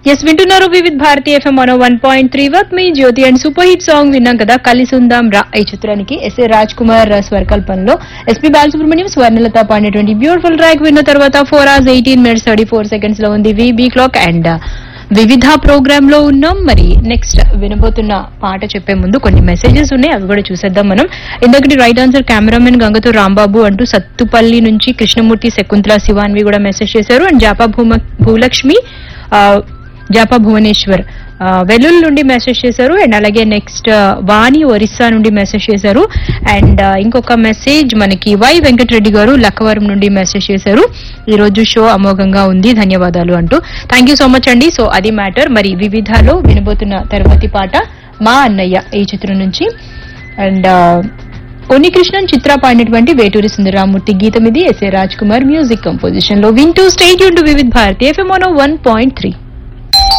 yes వింటున్నారు Vividh Bharati FM మనో one point three వర్క్ మీ Jyothi and super hit song విన్నాం కదా కలిసి ఉందాం రా ఈ చిత్రానికి ఎస్ఏ రాజ్ కుమార్ స్వరకల్పనలో ఎస్పీ బాలసుబ్రహ్మణ్యం స్వర్ణలత పాడినటువంటి బ్యూటిఫుల్ ట్రాక్ విన్న తర్వాత four hours eighteen minutes thirty four seconds లో ఉంది విబీ క్లాక్ అండ్ వివిధ ప్రోగ్రామ్ లో ఉన్నాం మరి నెక్స్ట్ వినబోతున్న పాట చెప్పే ముందు కొన్ని మెసేజెస్ ఉన్నాయి అవి కూడా చూసేద్దాం మనం ఇందకటి రైట్ ఆన్సర్ కెమెరామెన్ గంగతో రాంబాబు అంటూ సత్తుపల్లి నుంచి కృష్ణమూర్తి శకుంతల శివాన్వి కూడా మెసేజ్ చేశారు అండ్ జాపా భూమ భూలక్ష్మి ఆ, జాపా భువనేశ్వర్ ఆ, వెల్లుల్లి నుండి మెసేజ్ చేశారు అండ్ అలాగే నెక్స్ట్ వాణి ఒరిస్సా నుండి మెసేజ్ చేశారు అండ్ ఆ, ఇంకొక మెసేజ్ మనకి వై వెంకటరెడ్డి గారు లక్కవరం నుండి మెసేజ్ చేశారు ఈ రోజు షో అమోఘంగా ఉంది ధన్యవాదాలు అంటూ థ్యాంక్ యూ సో మచ్ అండి సో అది మ్యాటర్ మరి వివిధలో వినబోతున్న తర్వాతి పాట మా అన్నయ్య ఈ చిత్రం నుంచి అండ్ కృష్ణన్ చిత్ర పాడినటువంటి వేటూరి సుందరరామూర్తి గీతం ఇది S A Raj Kumar music composition లో వింటూ స్టేట్ యూన్ to Vividh Bharati FM one point three